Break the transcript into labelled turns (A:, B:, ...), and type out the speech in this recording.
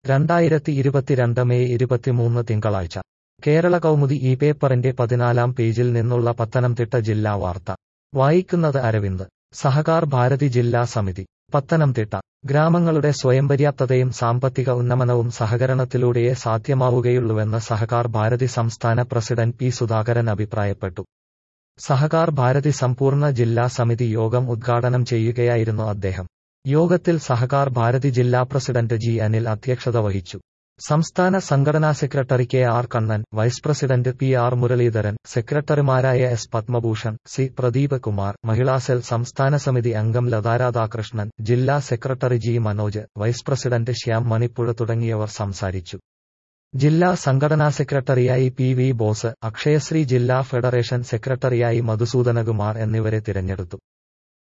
A: രണ്ടായിരത്തി ഇരുപത്തിരണ്ട് മെയ് ഇരുപത്തിമൂന്ന് തിങ്കളാഴ്ച കേരള കൗമുദി ഈ പേപ്പറിന്റെ പതിനാലാം പേജിൽ നിന്നുള്ള പത്തനംതിട്ട ജില്ലാ വാർത്ത വായിക്കുന്നത് അരവിന്ദ് സഹകാർ ഭാരതി ജില്ലാ സമിതി പത്തനംതിട്ട ഗ്രാമങ്ങളുടെ സ്വയംപര്യാപ്തതയും സാമ്പത്തിക ഉന്നമനവും സഹകരണത്തിലൂടെയേ സാധ്യമാവുകയുള്ളൂവെന്ന് സഹകാർ ഭാരതി സംസ്ഥാന പ്രസിഡന്റ് പി സുധാകരൻ അഭിപ്രായപ്പെട്ടു സഹകാർ ഭാരതി സമ്പൂർണ്ണ ജില്ലാ സമിതി യോഗം ഉദ്ഘാടനം ചെയ്യുകയായിരുന്നു അദ്ദേഹം യോഗത്തിൽ സഹകാർ ഭാരതി ജില്ലാ പ്രസിഡന്റ് ജി അനിൽ അധ്യക്ഷത വഹിച്ചു സംസ്ഥാന സംഘടനാ secretary K R Kannan vice president P R Muraleedharan സെക്രട്ടറിമാരായ എസ് പത്മഭൂഷൺ സി പ്രദീപ് കുമാർ മഹിളാ സെൽ സംസ്ഥാന സമിതി അംഗം ലതാരാധാകൃഷ്ണൻ ജില്ലാ secretary G Manoj vice president Shyam Manippuzha തുടങ്ങിയവർ സംസാരിച്ചു ജില്ലാ സംഘടനാ സെക്രട്ടറിയായി പി വി ബോസ് അക്ഷയശ്രീ ജില്ലാ ഫെഡറേഷൻ സെക്രട്ടറിയായി മധുസൂദനകുമാർ എന്നിവരെ തിരഞ്ഞെടുത്തു